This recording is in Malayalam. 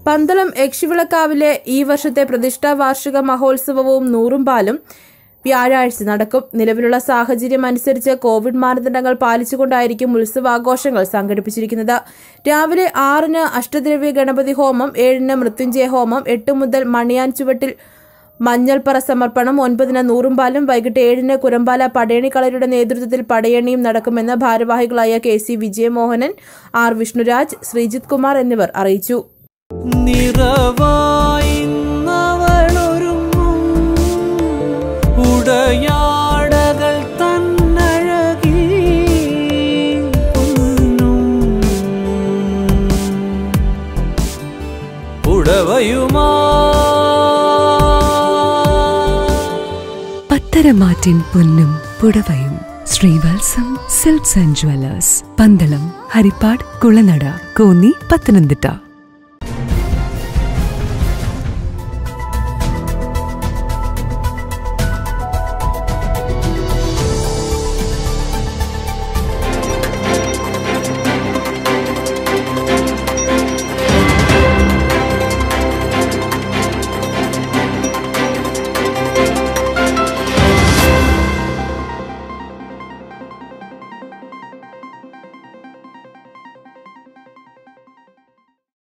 പന്തളം യക്ഷിവിളക്കാവിലെ ഈ വർഷത്തെ പ്രതിഷ്ഠാ വാർഷിക മഹോത്സവവും നൂറുംപാലും വ്യാഴാഴ്ച നടക്കും നിലവിലുള്ള സാഹചര്യം അനുസരിച്ച് കോവിഡ് മാനദണ്ഡങ്ങൾ പാലിച്ചുകൊണ്ടായിരിക്കും ഉത്സവാഘോഷങ്ങൾ സംഘടിപ്പിച്ചിരിക്കുന്നത് രാവിലെ ആറിന് അഷ്ടദ്രവ്യ ഗണപതി ഹോമം ഏഴിന് മൃത്യുഞ്ജയ ഹോമം എട്ട് മുതൽ മണിയാൻ ചുവട്ടിൽ മഞ്ഞൾപ്പറ സമർപ്പണം ഒൻപതിന് നൂറുംപാലും വൈകിട്ട് ഏഴിന് കുരമ്പാല പടയണിക്കളരുടെ നേതൃത്വത്തിൽ പടയണിയും നടക്കുമെന്ന് ഭാരവാഹികളായ K C Vijayamohanan R Vishnuraj Sreejith Kumar എന്നിവർ അറിയിച്ചു നിറവായിന്നവളൊരുങ്ങും ഉടയാടകൾ തന്നഴകി പൊന്നും ഉടവയുമാ പത്തരമാറ്റിൻ പൊന്നും പുടവയും Sreevalsam silks and jewellers Pandalam Haripad Kulanada Konni Pathanamthitta